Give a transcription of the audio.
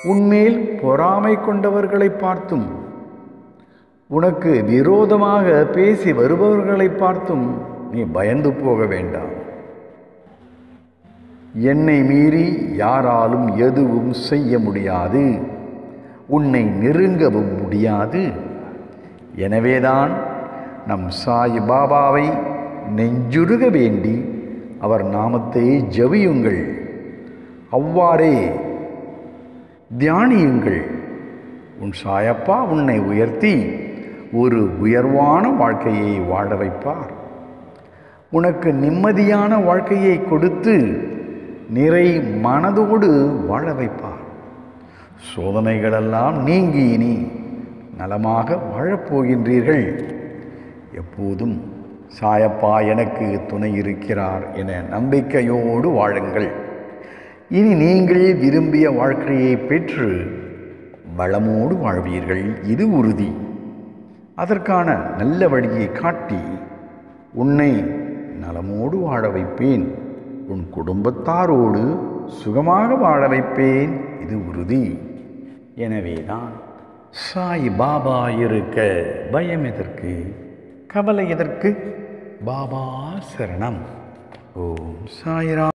உன்மேல் பொறாமை கொண்டவர்களை பார்த்தும் உனக்கு விரோதமாக பேசி வருபவர்களை பார்த்தும் நீ பயந்து போக வேண்டாம் என்னை மீறி யாராலும் எதுவும் செய்ய முடியாது உன்னை நெருங்கவும் முடியாது எனவேதான் நம் சாய் பாபாவை நெஞ்சுருக வேண்டி அவர் நாமத்தை ஜபியுங்கள் அவ்வாறே தியானியுங்கள் உன் சாயப்பா உன்னை உயர்த்தி ஒரு உயர்வான வாழ்க்கையை வாழ வைப்பார் உனக்கு நிம்மதியான வாழ்க்கையை கொடுத்து நிறை மனதோடு வாழ வைப்பார் சோதனைகளெல்லாம் நீங்கி இனி நலமாக வாழப்போகின்றீர்கள் எப்போதும் சாயப்பா எனக்கு துணை இருக்கிறார் என நம்பிக்கையோடு வாழுங்கள் இனி நீங்கள் விரும்பிய வாழ்க்கையை பெற்று வளமோடு வாழ்வீர்கள் இது உறுதி அதற்கான நல்ல வழியை காட்டி உன்னை நலமோடு வாழ வைப்பேன் உன் குடும்பத்தாரோடு சுகமாக வாழ வைப்பேன் இது உறுதி எனவேதான் சாய் பாபா இருக்க பயம் எதற்கு கவலை எதற்கு பாபா சரணம் ஓம் சாய்ராம்